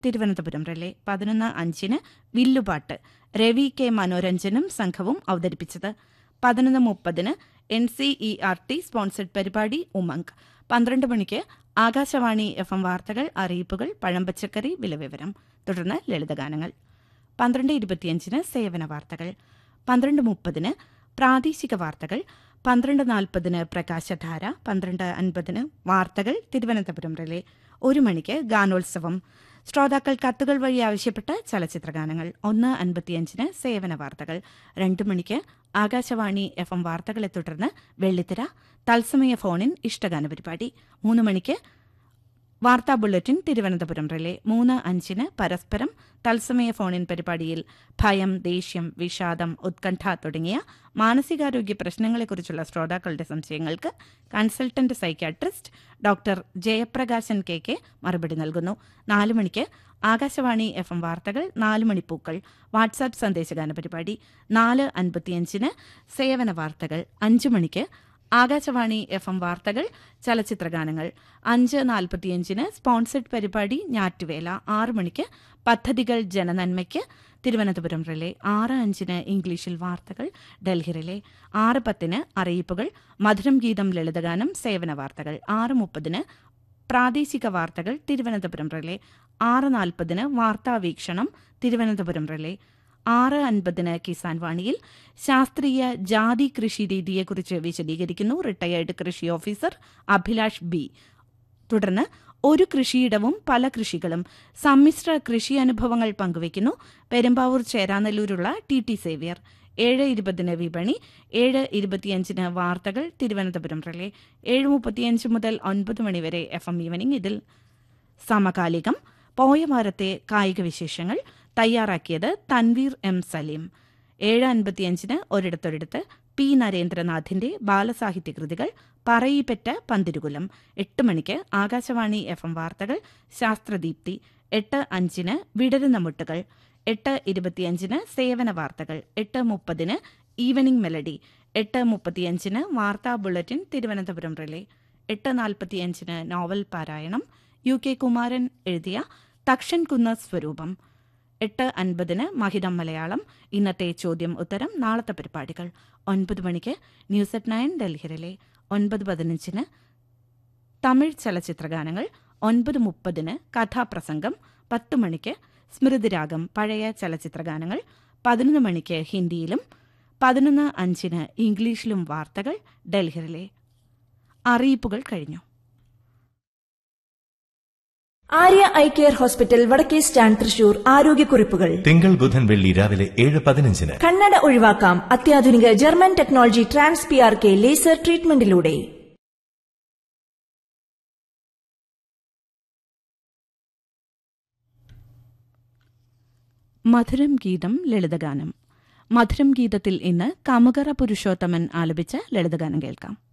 Thiruvananthapuram relay പതിനൊന്ന് അഞ്ചിന് വില്ലുപാട്ട് Ravi K മനോരഞ്ജനും സംഘവും അവതരിപ്പിച്ചത് പതിനൊന്ന് മുപ്പതിന് N C E R T sponsored പരിപാടി ഉമങ്ക് പന്ത്രണ്ട് മണിക്ക് ആകാശവാണി എഫ് എം വാർത്തകൾ അറിയിപ്പുകൾ പഴംപച്ചക്കറി വിലവിവരം തുടർന്ന് ലളിതഗാനങ്ങൾ പന്ത്രണ്ട് ഇരുപത്തിയഞ്ചിന് സേവന വാർത്തകൾ പന്ത്രണ്ട് മുപ്പതിന് പ്രാദേശിക വാർത്തകൾ പന്ത്രണ്ട് നാൽപ്പതിന് പ്രകാശധാര പന്ത്രണ്ട് അൻപതിന് വാർത്തകൾ തിരുവനന്തപുരം റിലേ ഒരു മണിക്ക് ഗാനോത്സവം ശ്രോതാക്കൾ കത്തുകൾ വഴി ആവശ്യപ്പെട്ട ചലച്ചിത്രഗാനങ്ങൾ ഒന്ന് അൻപത്തിയഞ്ചിന് സേവന വാർത്തകൾ രണ്ടു മണിക്ക് ആകാശവാണി എഫ് എം വാർത്തകളെ തുടർന്ന് വെള്ളിത്തിര തത്സമയ ഫോണിൻ ഇഷ്ടഗാന പരിപാടി മൂന്ന് മണിക്ക് വാർത്താ ബുള്ളറ്റിൻ തിരുവനന്തപുരം റിലേ മൂന്ന് അഞ്ചിന് പരസ്പരം തത്സമയ ഫോണിൻ പരിപാടിയിൽ ഭയം ദേഷ്യം വിഷാദം ഉത്കണ്ഠ തുടങ്ങിയ മാനസികാരോഗ്യ പ്രശ്നങ്ങളെക്കുറിച്ചുള്ള ശ്രോതാക്കളുടെ സംശയങ്ങൾക്ക് consultant psychiatrist doctor Jayaprakashan K K മറുപടി നൽകുന്നു നാല് മണിക്ക് ആകാശവാണി എഫ് എം വാർത്തകൾ നാല് മണിപ്പൂക്കൾ വാട്സാപ്പ് സന്ദേശഗാന പരിപാടി നാല് അൻപത്തിയഞ്ചിന് സേവന വാർത്തകൾ അഞ്ചു മണിക്ക് ആകാശവാണി എഫ് എം വാർത്തകൾ ചലച്ചിത്രഗാനങ്ങൾ അഞ്ച് നാൽപ്പത്തിയഞ്ചിന് സ്പോൺസർഡ് പരിപാടി ഞാറ്റുവേല ആറ് മണിക്ക് പദ്ധതികൾ ജനനന്മയ്ക്ക് തിരുവനന്തപുരം റിലേ ആറ് അഞ്ചിന് ഇംഗ്ലീഷിൽ വാർത്തകൾ ഡൽഹി റിലേ ആറ് പത്തിന് അറിയിപ്പുകൾ മധുരം ഗീതം ലളിതഗാനം സേവന വാർത്തകൾ ആറ് മുപ്പതിന് പ്രാദേശിക വാർത്തകൾ തിരുവനന്തപുരം റിലേ ആറ് നാൽപ്പതിന് വാർത്താവീക്ഷണം തിരുവനന്തപുരം റിലേ ആറ് അൻപതിന് കിസാൻ വാണിയിൽ ശാസ്ത്രീയ ജാതി കൃഷി രീതിയെക്കുറിച്ച് വിശദീകരിക്കുന്നു റിട്ടയേർഡ് കൃഷി ഓഫീസർ അഭിലാഷ് ബി തുടർന്ന് ഒരു കൃഷിയിടവും പല കൃഷികളും സമ്മിശ്ര കൃഷി അനുഭവങ്ങൾ പങ്കുവയ്ക്കുന്നു പെരുമ്പാവൂർ ചേരാനെല്ലൂരുള്ള ടി ടി സേവ്യർ ഏഴ് ഇരുപതിന് വിപണി ഏഴ് ഇരുപത്തിയഞ്ചിന് വാർത്തകൾ തിരുവനന്തപുരം റിലേ ഏഴ് മുപ്പത്തിയഞ്ച് മുതൽ ഒൻപത് മണിവരെ എഫ് എം ഈവനിംഗ് ഇതിൽ സമകാലികം പോയ വാരത്തെ കായിക വിശേഷങ്ങൾ തയ്യാറാക്കിയത് തൻവീർ എം സലീം ഏഴ് അൻപത്തിയഞ്ചിന് ഒരിടത്തൊരിടത്ത് പി നരേന്ദ്രനാഥിന്റെ ബാലസാഹിത്യ കൃതികൾ പറയിപ്പറ്റ പന്തിരുകുലം എട്ട് മണിക്ക് ആകാശവാണി എഫ് എം വാർത്തകൾ ശാസ്ത്രദീപ്തി എട്ട് അഞ്ചിന് വിടരുന്ന മുട്ടുകൾ എട്ട് ഇരുപത്തിയഞ്ചിന് സേവന വാർത്തകൾ എട്ട് മുപ്പതിന് ഈവനിംഗ് മെലഡി എട്ട് മുപ്പത്തിയഞ്ചിന് വാർത്താ ബുള്ളറ്റിൻ തിരുവനന്തപുരം റിലേ എട്ട് നാൽപ്പത്തിയഞ്ചിന് നോവൽ പാരായണം യു കെ കുമാരൻ എഴുതിയ തക്ഷൻ കുന്ന സ്വരൂപം എട്ട് അൻപതിന് മഹിതം മലയാളം ഇന്നത്തെ ചോദ്യം ഉത്തരം നാളത്തെ പരിപാടികൾ ഒൻപത് മണിക്ക് ന്യൂസ് അറ്റ് നയൻ ഡൽഹിയിലെ ഒൻപത് പതിനഞ്ചിന് തമിഴ് ചലച്ചിത്രഗാനങ്ങൾ ഒൻപത് മുപ്പതിന് കഥാപ്രസംഗം പത്ത് മണിക്ക് സ്മൃതിരാഗം പഴയ ചലച്ചിത്രഗാനങ്ങൾ പതിനൊന്ന് മണിക്ക് ഹിന്ദിയിലും പതിനൊന്ന് അഞ്ചിന് ഇംഗ്ലീഷിലും വാർത്തകൾ ഡൽഹിയിലെ അറിയിപ്പുകൾ കഴിഞ്ഞു ആര്യ ഐ കെയർ ഹോസ്പിറ്റൽ വടക്കേ സ്റ്റാൻഡ് തൃശൂർ ആരോഗ്യക്കുറിപ്പുകൾ തിങ്കൾ ബുധൻ വെള്ളി രാവിലെ ഏഴ് പതിനഞ്ചിന് കണ്ണട ഒഴിവാക്കാം അത്യാധുനിക German technology trans P R K laser ട്രീറ്റ്മെന്റിലൂടെ മധുരം ഗീതം ലളിതഗാനം മധുരം ഗീതത്തിൽ ഇന്ന് കമുകറ പുരുഷോത്തമൻ ആലപിച്ച ലളിതഗാനം കേൾക്കാം